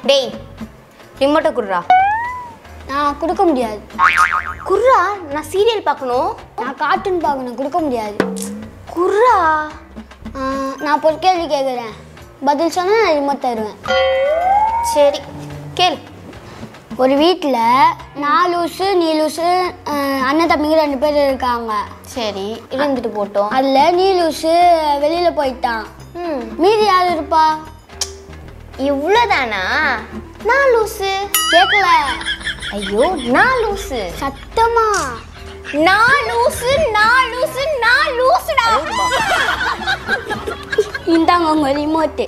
டேய் ரிமோட்டை குடுறா நான் கொடுக்க முடியாது குர்ரா நான் சீரியல் பார்க்கணும் நான் கார்ட்டூன் பார்க்கணும் கொடுக்க முடியாது குர்ரா ஆ, நான் ஒரு கேள்வி கேட்குறேன் பதில் சொன்னால் நான் ரிமோட் தருவேன் சரி கேள் ஒரு வீட்டில் நான் லூசு நீ லூசு ஆ, அண்ணன் தம்பிங்க ரெண்டு பேர் இருக்காங்க சரி இருந்துட்டு போட்டோம் அதில் நீ லூசு வெளியில் போயிட்டான் ம் மீதி யார் இருப்பா இவ்வளோதானா நான் லூசு கேட்கல ஐயோ நான் லூசு சத்தமா நான் லூசு நான் லூசு நான் லூசுடா இந்தாங்க உங்க ரிமோட்டு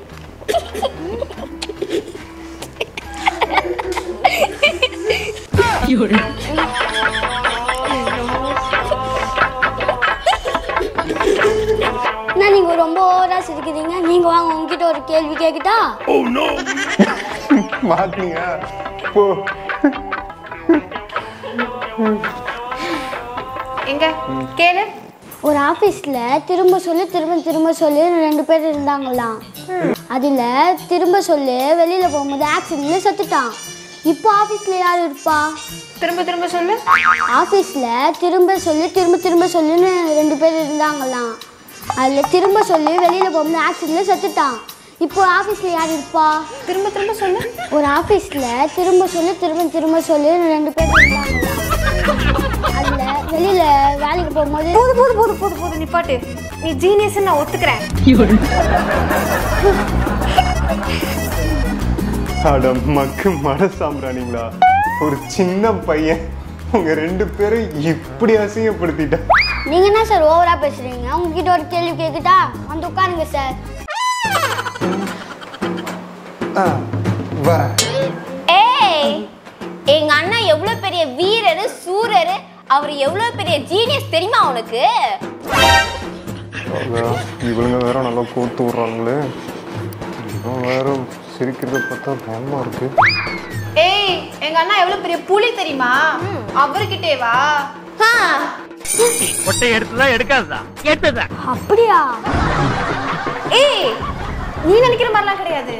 என்ன நீங்க ரொம்ப ஓவரா சிரிக்கிறீங்க நீங்க வாங்க உங்ககிட்ட ஒரு கேள்வி கேக்குதா மாத்தீங்க போ எங்க கேளு ஒரு ஆபீஸ்ல திரும்ப சொல்லு திரும்ப திரும்ப சொல்லு ரெண்டு பேர் இருந்தாங்களாம் அதுல திரும்ப சொல்லு வெளியில போகும்போது ஆக்சிடென்ட்ல செத்துட்டான் இப்போ ஆபீஸ்ல யார் இருப்பா திரும்ப திரும்ப சொல்லு ஆஃபீஸில் திரும்ப சொல்லி திரும்ப திரும்ப சொல்லுன்னு ரெண்டு பேர் இருந்தாங்களாம் அதில் திரும்ப சொல்லி வெளியில் போகும்போது ஆக்சிடென்ட்டில் செத்துட்டான் இப்போ ஆஃபீஸில் யார் இருப்பா திரும்ப திரும்ப சொல்லு ஒரு ஆஃபீஸில் திரும்ப சொல்லி திரும்ப திரும்ப சொல்லுன்னு ரெண்டு பேர் இருந்தாங்களாம் அதில் வெளியில் வேலைக்கு போகும்போது போது போது போது போது போது நிப்பாட்டு நீ ஜீனியஸ் நான் ஒத்துக்கிறேன் அட மக்கு மட சாம்பிராணிங்களா ஒரு சின்ன பையன் உங்க ரெண்டு பேரும் இப்படி அசிங்கப்படுத்திட்டான் நீங்கள் என்ன சார் ஓவராக பேசுகிறீங்க உங்ககிட்ட ஒரு கேள்வி கேட்குதா வந்து உட்காருங்க சார் ஆ, வரேன் ஏய் எங்க அண்ணன் எவ்வளவு பெரிய வீரரு சூரரு அவர் எவ்வளவு பெரிய ஜீனியஸ் தெரியுமா உனக்கு அதான், இவளுங்க வேற நல்லா கூத்து விடுறாங்களே இவன் வேற சிரிக்கிறத பார்த்தா பயமா இருக்கு ஏய் எங்க அண்ணா எவ்வளவு பெரிய புலி தெரியுமா அவர்கிட்டே வா ஆ, கொட்டை எடுத்ததா எடுக்காததா எடுத்ததா அப்படியா ஏய் நீ நினைக்கிற மாதிரிலாம் கிடையாது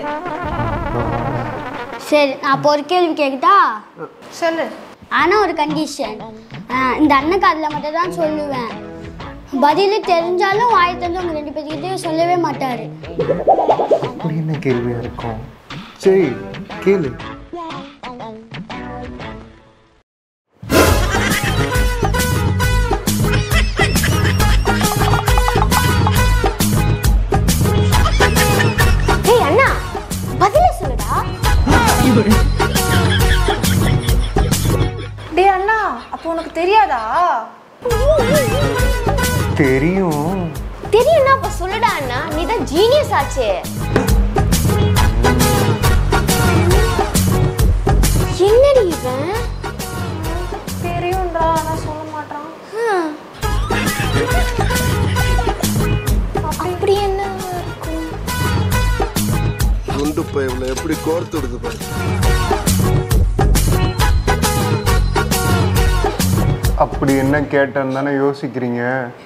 சரி நான் இப்போ ஒரு கேள்வி கேட்குதா சொல்லு ஆனால் ஒரு கண்டிஷன் இந்த அண்ணன் காதில் மட்டும் தான் சொல்லுவேன் பதில் தெரிஞ்சாலும் வாய் தெரிஞ்சு உங்க ரெண்டு பேர்கிட்டயும் சொல்லவே மாட்டாரு அப்படி என்ன கேள்வியா இருக்கும் சரி கேளு ஏய் அண்ணா பதில சொல்லுடா டேய் அண்ணா அப்போ உனக்கு தெரியாதா தெரியும் தெரியும்னா அப்ப சொல்லுடா அண்ணா நீ தான் ஜீனியஸ் ஆச்சே என்னடி இவன் தெரியும்டா ஆனா சொல்ல மாட்டான் ஹம். அப்படி என்ன இருக்கும் குண்டு பைப்ல எப்படி கோர்த்து விடுது பாரு அப்படி என்ன கேட்டேன்னு தானே யோசிக்கிறீங்க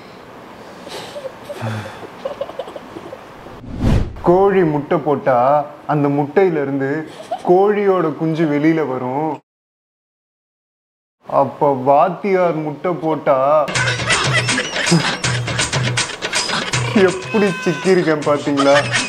கோழி முட்டை போட்டா அந்த முட்டையில இருந்து கோழியோட குஞ்சு வெளியில வரும் அப்ப வாத்தியார் முட்டை போட்டா எப்படி சிக்கியிருக்கேன் பாத்தீங்களா